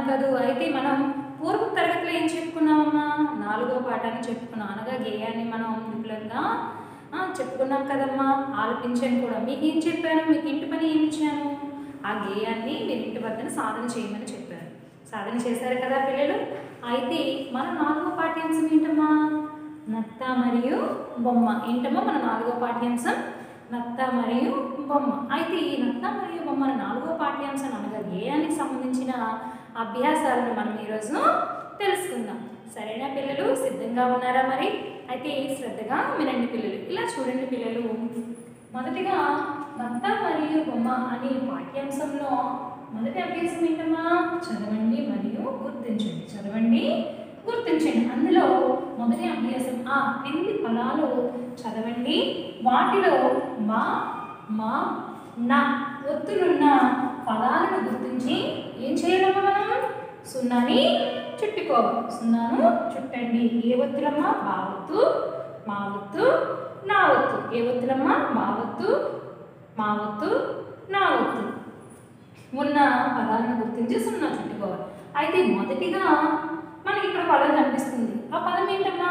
కదూ అయితే మనం పూర్వ తరగతిలో ఏం చెప్పుకున్నామమ్మా నాలుగో పాఠాన్ని చెప్పుకున్నాం అనగా గేయాన్ని మనం విపులంగా ఆ, చెప్పుకున్నాం కదమ్మా ఆలపించాను కూడా మీకు ఏం చెప్పాను మీకు ఇంటి పని ఏమి ఇచ్చాను ఆ గేయాన్ని మీరు ఇంటి వద్దన సాధన చేయమని చెప్పారు సాధన చేశారు కదా పిల్లలు అయితే మన నాలుగో పాఠ్యాంశం ఏంటమ్మా నత్త మరియు బొమ్మ ఏంటమ్మా మన నాలుగో పాఠ్యాంశం నత్త మరియు బొమ్మ అయితే ఈ నత్త మరియు బొమ్మ అనే నాలుగో పాఠ్యాంశం అనగా గేయానికి సంబంధించిన అభ్యాసాలను మనం ఈరోజు తెలుసుకుందాం సరేనా పిల్లలు సిద్ధంగా ఉన్నారా మరి అయితే శ్రద్ధగా వినండి పిల్లలు ఇలా చూడండి పిల్లలు మొదటిగా నత్త మరియు బొమ్మ అనే పాఠ్యాంశంలో మొదటి అభ్యాసం ఏంటమ్మా చదవండి మరియు గుర్తించండి చదవండి గుర్తించండి అందులో మొదటి అభ్యాసం ఆ కింది పదాలు చదవండి వాటిలో మా మా నా ఒత్తులున్న పదాలను గుర్తించి ఏం చేయాలమ్మా మనం సున్నాని చుట్టుకోవాలి సున్నాను చుట్టండి ఏ ఒత్తులమ్మా బావత్తు మా ఒత్తు నా ఒత్తు ఏ ఒత్తులమ్మా మా ఒత్తు మా ఒత్తు నా ఒత్తు ఉన్న పదాలను గుర్తించి సున్నా చుట్టుకోవాలి అయితే మొదటిగా మనకి ఇక్కడ పదం కనిపిస్తుంది ఆ పదం ఏంటమ్మా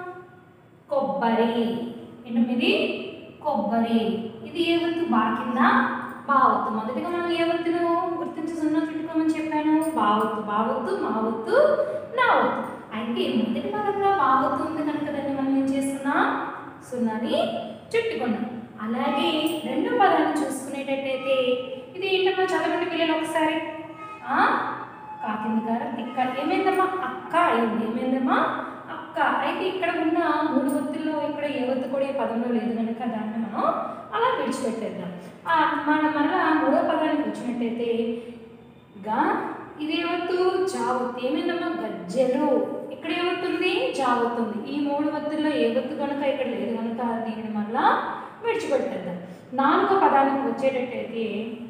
కొబ్బరి ఏంటమ్మా ఇది కొబ్బరి ఇది ఏ వత్తు బా కింద బావత్తు మొదటిగా మనం ఏ వత్తును గుర్తించి సున్నా చుట్టుకోమని చెప్పాను బావత్తు బావత్తు మా వత్తు నా వత్తు అయితే మొదటి పదంలో బావత్తు ఉంది కనుక దాన్ని మనం ఏం చేస్తున్నాం సున్నాని చుట్టుకున్నాం అలాగే రెండో పదాన్ని చూసుకునేటట్టయితే ఇది ఏంటమ్మా చదవండి పిల్లలు ఒకసారి ఆ కాకింది గారు తిక్క ఏమైందమ్మా అక్క అయింది ఏమైందమ్మా అక్క అయితే ఇక్కడ ఉన్న మూడు వత్తుల్లో ఇక్కడ ఏ వత్తు కూడా ఈ పదంలో లేదు కనుక దాన్ని మనం అలా విడిచిపెట్టేద్దాం ఆ, మన మరలా మూడో పదానికి వచ్చినట్టయితే గా ఇదేవత్తు జావత్తు ఏమైందమ్మా గజ్జెలు ఇక్కడ ఏమవుతుంది జావత్తుంది ఈ మూడు వత్తుల్లో ఏ వత్తు కనుక ఇక్కడ లేదు కనుక దీన్ని మళ్ళా విడిచిపెట్టేద్దాం నాలుగో పదానికి వచ్చేటట్టయితే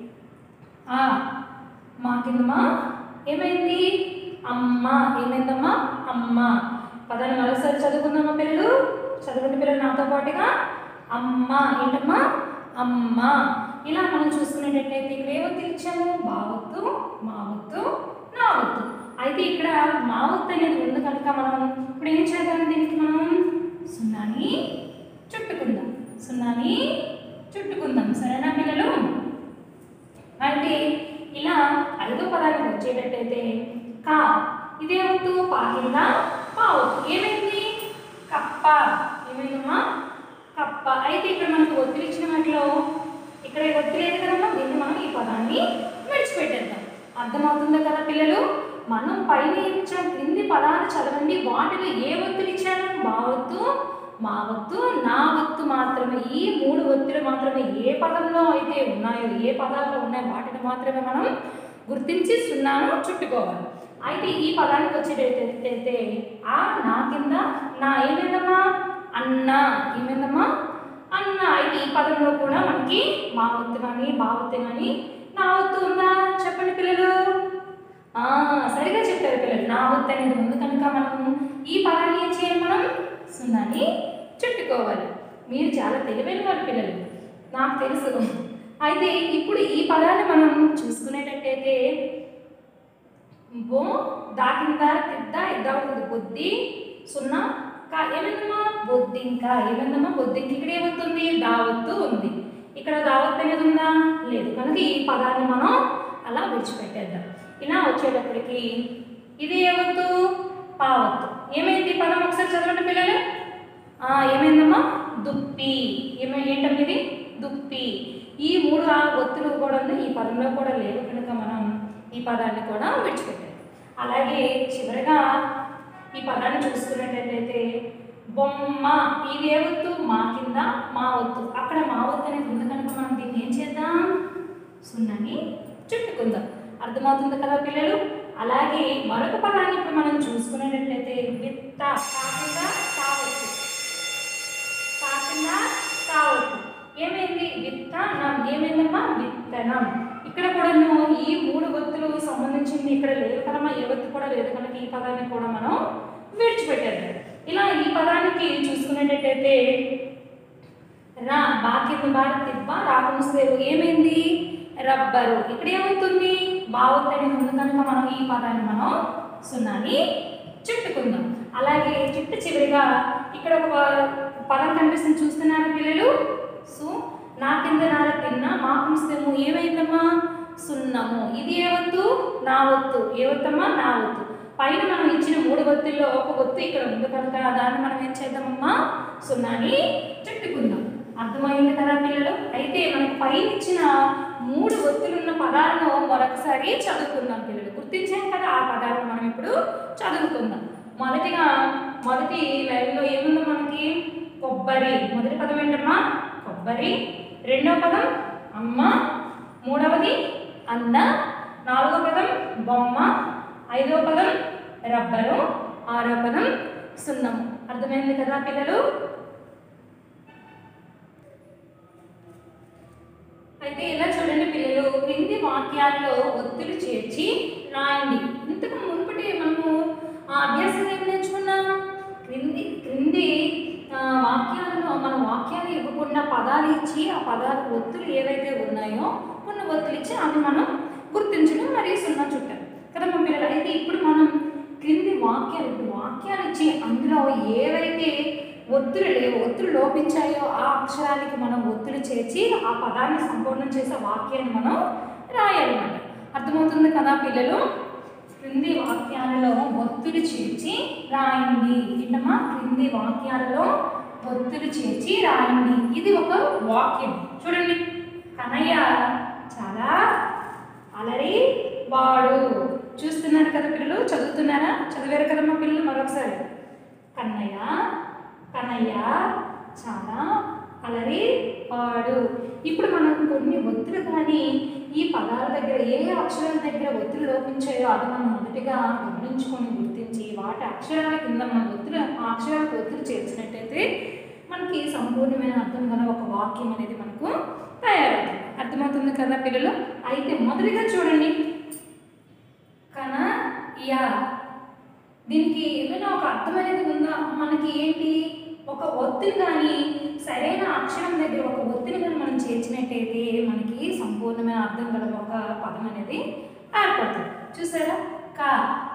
ఆ మా కిందమా ఏమైంది అమ్మ ఏమైందమ్మా అమ్మ పదాన్ని మరోసారి చదువుకుందామా పిల్లలు చదవండి పిల్లలు నాతో పాటుగా అమ్మ ఏంటమ్మా అమ్మ ఇలా మనం చూసుకునేటట్లయితే ఇక్కడ ఏ ఒత్తులు ఇచ్చాము బావత్తు మావత్తు నావత్తు అయితే ఇక్కడ మావత్తు అనేది ఉంది కనుక మనం ఇప్పుడు ఏం చేద్దాం దీనికి మనం సున్నాని చుట్టుకుందాం సున్నాని చుట్టుకుందాం సరేనా పిల్లలు అంటే ఇలా ఐదో పదానికి వచ్చేటట్టయితే కా ఇదేమవుతూ పాకిందా పావత్తు ఏమైంది కప్ప ఏమైందమ్మా కప్ప అయితే ఇక్కడ మనకు ఒత్తిడి ఇచ్చిన వాటిలో ఇక్కడ ఒత్తిడి లేదు కదమ్మా దీన్ని మనం ఈ పదాన్ని విడిచిపెట్టేద్దాం అర్థమవుతుందా కదా పిల్లలు మనం పైన ఇచ్చిన క్రింది పదాలు చదవండి వాటిలో ఏ ఒత్తిడి ఇచ్చాను బావత్తు మా వత్తు నా వత్తు మాత్రమే ఈ మూడు ఒత్తులు మాత్రమే ఏ పదంలో అయితే ఉన్నాయో ఏ పదాల్లో ఉన్నాయో వాటిని మాత్రమే మనం గుర్తించి సున్నాను చుట్టుకోవాలి అయితే ఈ పదానికి వచ్చేటట్టయితే ఆ నా కింద నా ఏమైందమ్మా అన్న ఏమైందమ్మా అన్న అయితే ఈ పదంలో కూడా మనకి మా వత్తు కానీ బా వత్తు కానీ నా వత్తు ఉందా చెప్పండి పిల్లలు ఆ, సరిగా చెప్పారు పిల్లలు నా వత్తు అనేది ఉంది కనుక మనం ఈ పదాన్ని ఏం చేయాలి మనం సున్నాని చుట్టుకోవాలి మీరు చాలా తెలివైన వారు పిల్లలు నాకు తెలుసు అయితే ఇప్పుడు ఈ పదాన్ని మనం చూసుకునేటట్టయితే బో దాకింద తిద్ద ఇద్దా ఉంటుంది బొద్ది సున్నా కా ఏమైందమ్మా బొద్దింక ఏమైందమ్మా బొద్దింక ఇక్కడ ఏమవుతుంది దావత్తు ఉంది ఇక్కడ దావత్తు అనేది ఉందా లేదు కనుక ఈ పదాన్ని మనం అలా విడిచిపెట్టేద్దాం ఇలా వచ్చేటప్పటికి ఇది ఏవత్తు పావత్తు ఏమైంది ఈ పదం ఒకసారి చదవండి పిల్లలు ఆ, ఏమైందమ్మా దుప్పి ఏమై ఏంటమ్మా ఇది దుప్పి ఈ మూడు ఆ ఒత్తులు కూడా ఉంది, ఈ పదంలో కూడా లేవు కనుక మనం ఈ పదాన్ని కూడా విడిచిపెట్టాం అలాగే చివరిగా ఈ పదాన్ని చూసుకున్నట్టయితే బొమ్మ ఇది ఏ ఒత్తు మా కింద మా ఒత్తు అక్కడ మా ఒత్తు అనేది ఉంది కనుక మనం దీన్ని ఏం చేద్దాం సున్నని చుట్టుకుందాం అర్థమవుతుంది కదా పిల్లలు అలాగే మరొక పదాన్ని ఇప్పుడు మనం చూసుకునేటట్లయితే విత్త కాకుండా కావచ్చు కాకుండా కావచ్చు ఏమైంది విత్తనం ఏమైందమ్మా విత్తనం ఇక్కడ కూడాను ఈ మూడు ఒత్తులు సంబంధించింది ఇక్కడ లేదు కదమ్మా ఏ ఒత్తు కూడా లేదు కనుక ఈ పదాన్ని కూడా మనం విడిచిపెట్టేద్దాం ఇలా ఈ పదానికి చూసుకునేటట్టయితే రా బాకి బార్ తిబ్బ రాకుండా ఏమైంది రబ్బరు ఇక్కడ ఏమవుతుంది బావొత్తు అనేది ఉంది కనుక మనం ఈ పదాన్ని మనం సున్నాని చుట్టుకుందాం అలాగే చుట్టు చివరిగా ఇక్కడ ఒక పదం కనిపిస్తుంది చూస్తున్నారా పిల్లలు సు నా కింద నార తిన్న మా పుస్తకము ఏమైందమ్మా సున్నము ఇది ఏ వత్తు నా వత్తు ఏ వత్తమ్మా నా వత్తు పైన మనం ఇచ్చిన మూడు ఒత్తుల్లో ఒక ఒత్తు ఇక్కడ ఉంది కనుక దాన్ని మనం ఏం చేద్దామమ్మా సున్నాని చుట్టుకుందాం అర్థమైంది కదా పిల్లలు అయితే మనకు పైన ఇచ్చిన మూడు ఒత్తులున్న పదాలను మరొకసారి చదువుకుందాం పిల్లలు గుర్తించాం కదా ఆ పదాలను మనం ఇప్పుడు చదువుకుందాం మొదటిగా మొదటి లైన్లో ఏముందో మనకి కొబ్బరి మొదటి పదం ఏంటమ్మా కొబ్బరి రెండవ పదం అమ్మ మూడవది అన్న నాలుగో పదం బొమ్మ ఐదవ పదం రబ్బరు ఆరో పదం సున్నం అర్థమైంది కదా పిల్లలు అయితే ఇలా చూడండి పిల్లలు క్రింది వాక్యాల్లో ఒత్తులు చేర్చి రాయండి ఇంతకు మునుపటి మనము ఆ అభ్యాసం ఏమి నేర్చుకున్నాం క్రింది క్రింది ఆ, వాక్యాలను మన వాక్యాలు ఇవ్వకుండా పదాలు ఇచ్చి ఆ పదాలు ఒత్తులు ఏవైతే ఉన్నాయో కొన్ని ఒత్తులు ఇచ్చి అవి మనం గుర్తించడం మరియు సున్నా చుట్టాం కదా మా పిల్లలు అయితే ఇప్పుడు మనం క్రింది వాక్యాలు ఇప్పుడు వాక్యాలు ఇచ్చి అందులో ఏవైతే ఒత్తులు లేవు ఒత్తులు లోపించాయో ఆ అక్షరానికి మనం ఒత్తులు చేర్చి ఆ పదాన్ని సంపూర్ణం చేసే వాక్యాన్ని మనం రాయాలన్నమాట అర్థమవుతుంది కదా పిల్లలు క్రింది వాక్యాలలో ఒత్తులు చేర్చి రాయండి ఏంటమ్మా క్రింది వాక్యాలలో ఒత్తులు చేర్చి రాయండి ఇది ఒక వాక్యం చూడండి కన్నయ్య చాలా అలరి వాడు చూస్తున్నారు కదా పిల్లలు చదువుతున్నారా చదివారు కదా మా పిల్లలు మరొకసారి కన్నయ్య కన్నయ్య చాలా అలరి వాడు ఇప్పుడు మనం కొన్ని ఒత్తులు కానీ ఈ పదాల దగ్గర ఏ అక్షరాల దగ్గర ఒత్తులు లోపించాయో అది మనం మొదటిగా గమనించుకొని గుర్తించి వాటి అక్షరాల కింద మనం ఒత్తులు ఆ అక్షరాలకు ఒత్తులు చేర్చినట్టయితే మనకి సంపూర్ణమైన అర్థం గల ఒక వాక్యం అనేది మనకు తయారవుతుంది అర్థమవుతుంది కదా పిల్లలు అయితే మొదటిగా చూడండి కన యా దీనికి ఏమైనా ఒక అర్థం అనేది ఉందా మనకి ఏంటి ఒక ఒత్తిడి కానీ సరైన అక్షరం దగ్గర ఒక ఒత్తిడి కానీ మనం చేర్చినట్టయితే మనకి సంపూర్ణమైన అర్థం గల ఒక పదం అనేది ఏర్పడుతుంది చూసారా కా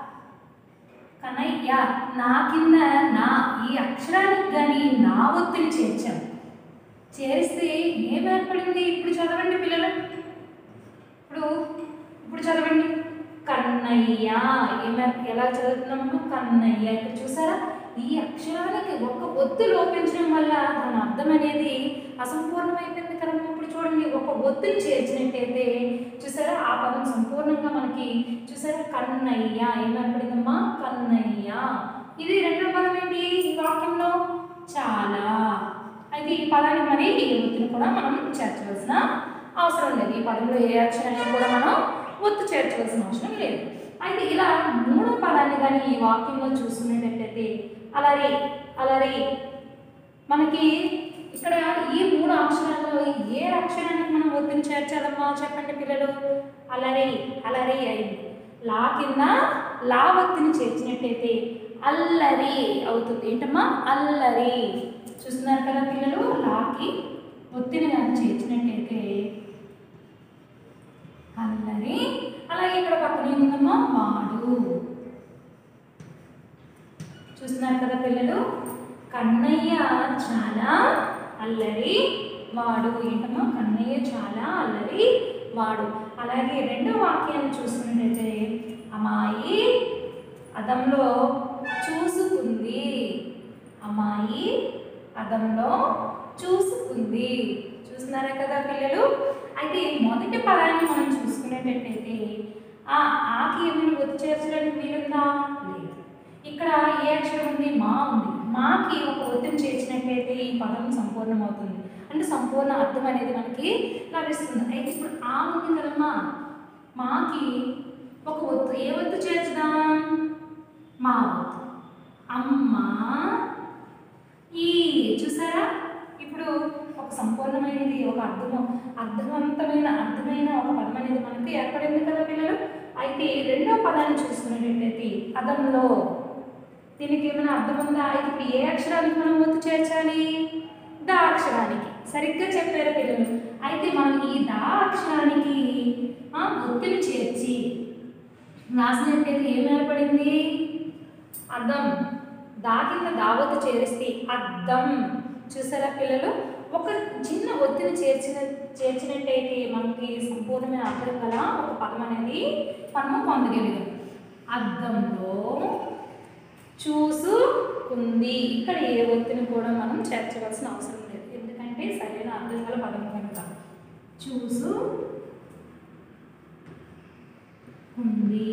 కనయ్య నా కింద నా ఈ అక్షరానికి కానీ నా ఒత్తిడి చేర్చాం చేరిస్తే ఏం ఏర్పడింది ఇప్పుడు చదవండి పిల్లలు ఇప్పుడు ఇప్పుడు చదవండి కన్నయ్య ఏమ ఎలా చదువుతున్నామో కన్నయ్య ఇక్కడ చూసారా ఈ అక్షరానికి ఒక ఒత్తు లోపించడం వల్ల దాని అర్థం అనేది అసంపూర్ణమైపోయింది కదా ఇప్పుడు చూడండి ఒక ఒత్తుని చేర్చినట్టయితే చూసారా ఆ పదం సంపూర్ణంగా మనకి చూసారా కన్నయ్య ఏమేర్పడిందమ్మా కన్నయ్య ఇది రెండో పదం ఏంటి ఈ వాక్యంలో చాలా అయితే ఈ పదానికి మరి ఈ ఒత్తుని కూడా మనం చేర్చవలసిన అవసరం లేదు ఈ పదంలో ఏ అక్షరాన్ని కూడా మనం ఒత్తు చేర్చవలసిన అవసరం లేదు అయితే ఇలా మూడో పదాన్ని కానీ ఈ వాక్యంలో చూసుకునేటట్లయితే అలరి అలరి మనకి ఇక్కడ ఈ మూడు అక్షరాల్లో ఏ అక్షరానికి మనం ఒత్తిని చేర్చాలమ్మా చెప్పండి పిల్లలు అలరి అలరి అయింది లా కింద లా ఒత్తిని చేర్చినట్టయితే అల్లరి అవుతుంది ఏంటమ్మా అల్లరి చూస్తున్నారు కదా పిల్లలు లాకి ఒత్తిని కానీ చేర్చినట్టయితే అల్లరి అలాగే ఇక్కడ పక్కన ఏముందమ్మా వాడు చూస్తున్నారు కదా పిల్లలు కన్నయ్య చాలా అల్లరి వాడు ఏంటమ్మా కన్నయ్య చాలా అల్లరి వాడు అలాగే రెండో వాక్యాన్ని చూసుకున్నట్టయితే అమ్మాయి అదంలో చూసుకుంది అమ్మాయి అదంలో చూసుకుంది చూస్తున్నారా కదా పిల్లలు అయితే మొదటి పదాన్ని మనం చూసుకునేటట్టయితే ఆ ఆకి ఏమైనా ఒత్తి చేర్చడానికి వీలుందా లేదు ఇక్కడ ఏ అక్షరం ఉంది మా ఉంది మాకి ఒక ఒత్తిడి చేర్చినట్టయితే ఈ పదం సంపూర్ణమవుతుంది అంటే సంపూర్ణ అర్థం అనేది మనకి లభిస్తుంది అయితే ఇప్పుడు ఆ ఉంది కదమ్మా మాకి ఒక ఒత్తు ఏ ఒత్తు చేర్చుదాం మా ఒత్తు అమ్మ ఈ చూసారా ఇప్పుడు ఒక సంపూర్ణమైనది ఒక అర్థము అర్థవంతమైన అర్థమైన ఒక పదం అనేది మనకు ఏర్పడింది కదా పిల్లలు అయితే రెండో పదాన్ని చూసుకునేటట్టయితే అదంలో దీనికి ఏమైనా అర్థం ఉందా ఇప్పుడు ఏ అక్షరానికి మనం ఒత్తు చేర్చాలి దా అక్షరానికి సరిగ్గా చెప్పారు పిల్లలు అయితే మనం ఈ దా అక్షరానికి ఆ, ఒత్తిడి చేర్చి రాసినట్టయితే ఏం ఏర్పడింది అద్దం దా కింద దావత చేరిస్తే అద్దం చూసారా పిల్లలు ఒక చిన్న ఒత్తిడి చేర్చిన చేర్చినట్టయితే మనకి సంపూర్ణమైన అర్థం గల ఒక పదం అనేది మనము పొందగలిగాం అద్దంలో చూసుకుంది ఇక్కడ ఏ ఒత్తిని కూడా మనం చేర్చవలసిన అవసరం లేదు ఎందుకంటే సరైన అర్థం గల పదం కనుక చూసు ఉంది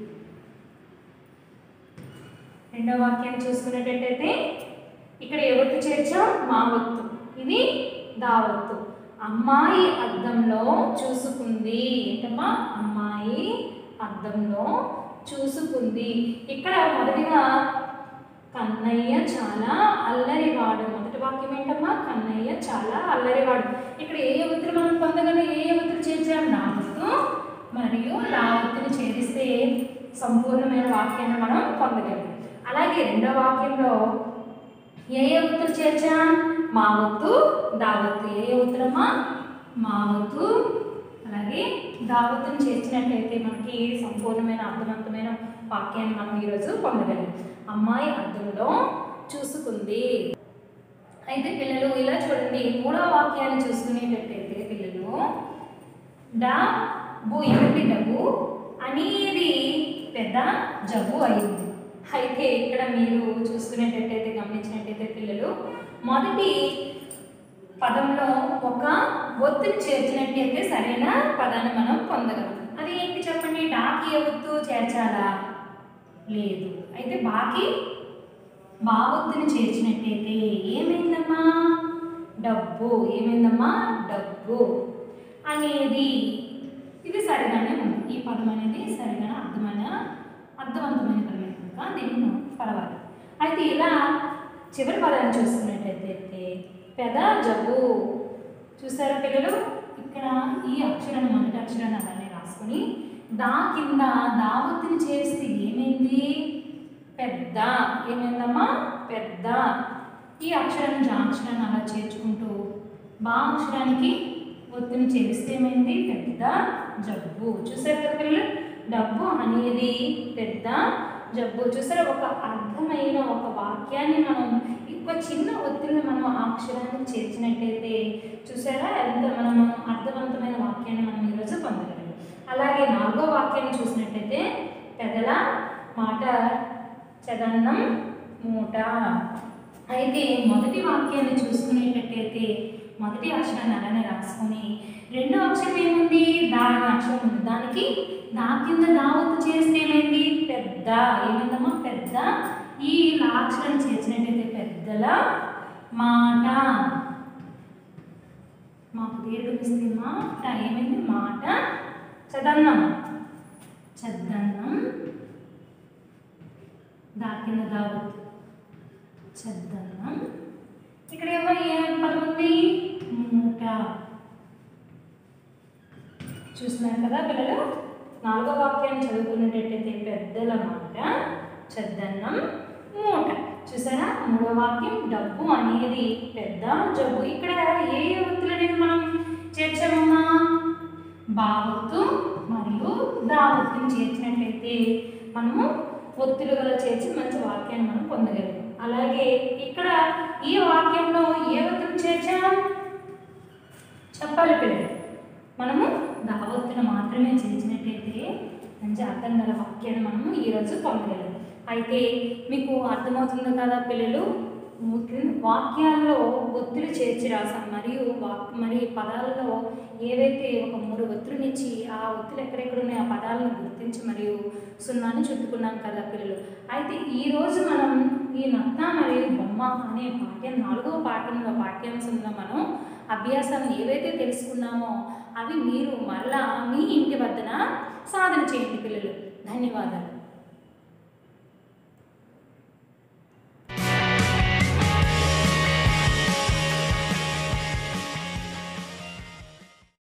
రెండో వాక్యాన్ని చూసుకునేటట్టయితే ఇక్కడ ఏ ఒత్తు చేర్చాం మా ఒత్తు ఇది దావత్తు అమ్మాయి అద్దంలో చూసుకుంది ఏంటమ్మా అమ్మాయి అద్దంలో చూసుకుంది ఇక్కడ మొదటిగా కన్నయ్య చాలా అల్లరివాడు మొదటి వాక్యం ఏంటమ్మా కన్నయ్య చాలా అల్లరివాడు ఇక్కడ ఏ ఒత్తిడి మనం పొందగలం ఏ ఒత్తిడి చేర్చాం నా ఒత్తు మరియు నా ఒత్తిని చేరిస్తే సంపూర్ణమైన వాక్యాన్ని మనం పొందగలం అలాగే రెండో వాక్యంలో ఏ ఏ ఒత్తులు చేర్చాం మా ఒత్తు దావత్తు ఏ ఏ ఒత్తులమ్మా మా ఒత్తు అలాగే దావత్తును చేర్చినట్లయితే మనకి సంపూర్ణమైన అర్థవంతమైన వాక్యాన్ని మనం ఈరోజు పొందగలం అమ్మాయి అర్థంలో చూసుకుంది అయితే పిల్లలు ఇలా చూడండి మూడవ వాక్యాన్ని చూసుకునేటట్టయితే పిల్లలు డబ్బు ఏమిటి డబ్బు అనేది పెద్ద జబ్బు అయింది అయితే ఇక్కడ మీరు చూసుకునేటట్టయితే గమనించినట్టయితే పిల్లలు మొదటి పదంలో ఒక ఒత్తిడి చేర్చినట్టయితే సరైన పదాన్ని మనం పొందగలం అది ఏంటి చెప్పండి డాకి ఏ ఒత్తు చేర్చాలా లేదు అయితే బాకి బావొత్తుని చేర్చినట్టయితే ఏమైందమ్మా డబ్బు ఏమైందమ్మా డబ్బు అనేది ఇది సరిగానే ఉంది ఈ పదం అనేది సరిగా అర్థమైన అర్థవంతమైన పదమే కనుక దీన్ని మనం పర్వాలేదు అయితే ఇలా చివరి పదాన్ని చూసుకున్నట్టయితే పెద జబ్బు చూసారా పిల్లలు ఇక్కడ ఈ అక్షరాన్ని మొదటి అక్షరాన్ని అలానే రాసుకొని దా కింద దావత్తుని చేస్తే ఏమైంది పెద్ద ఏమైందమ్మా పెద్ద ఈ అక్షరాన్ని జా అక్షరాన్ని అలా చేర్చుకుంటూ బా అక్షరానికి ఒత్తిని చేరిస్తే ఏమైంది పెద్ద జబ్బు చూసారు కదా పిల్లలు డబ్బు అనేది పెద్ద జబ్బు చూసారా ఒక అర్థమైన ఒక వాక్యాన్ని మనం ఒక చిన్న ఒత్తిడిని మనం ఆ అక్షరాన్ని చేర్చినట్టయితే చూసారా ఎంత మనం అర్థవంతమైన వాక్యాన్ని మనం ఈరోజు పొందగలం అలాగే నాలుగో వాక్యాన్ని చూసినట్టయితే పెదల మాట చదన్నం మూట అయితే మొదటి వాక్యాన్ని చూసుకునేటట్టయితే మొదటి అక్షరాన్ని అలానే రాసుకొని రెండో అక్షరం ఏముంది దా అనే అక్షరం ఉంది దానికి దా కింద దావత్తు చేస్తే ఏమైంది పెద్ద ఏమైందమ్మా పెద్ద ఈ లా అక్షరాన్ని చేర్చినట్టయితే పెద్దల మాట మాకు దీర్ఘమిస్తే మాట ఏమైంది మాట చదన్నం చద్దన్నం దా కింద దావత్తు చద్దన్నం ఇక్కడ ఏమో ఏ పదం ఉంది మూట చూస్తున్నారు కదా పిల్లలు నాలుగో వాక్యాన్ని చదువుకున్నట్టయితే పెద్దల మాట చద్దన్నం మూట చూసారా మూడో వాక్యం డబ్బు అనేది పెద్ద జబ్బు ఇక్కడ ఏ ఏ ఒత్తులు అనేవి మనం చేర్చామమ్మా బావత్తు మరియు దావత్తుని చేర్చినట్లయితే మనము ఒత్తులు గల చేర్చి మంచి వాక్యాన్ని మనం పొందగలం అలాగే ఇక్కడ ఈ వాక్యంలో ఏ ఒత్తులు చేర్చాం చెప్పాలి పిల్లలు మనము దావత్తును మాత్రమే చేసినట్టయితే మంచి అర్థం గల వాక్యాన్ని మనము ఈరోజు పొందగలం అయితే మీకు అర్థమవుతుంది కదా పిల్లలు ముఖ్యం- వాక్యాల్లో ఒత్తులు చేర్చి రాసాం మరియు వాక్ మరి పదాలలో ఏవైతే ఒక మూడు ఒత్తులనిచ్చి ఆ ఒత్తులు ఎక్కడెక్కడ ఉన్నాయో ఆ పదాలను గుర్తించి మరియు సున్నాన్ని చుట్టుకున్నాం కదా పిల్లలు అయితే ఈరోజు మనం ఈ నత్త మరియు బొమ్మ అనే పాఠ్యం నాలుగవ పాఠంలో పాఠ్యాంశంలో మనం అభ్యాసాన్ని ఏవైతే తెలుసుకున్నామో అవి మీరు మరలా మీ ఇంటి వద్దన సాధన చేయండి పిల్లలు ధన్యవాదాలు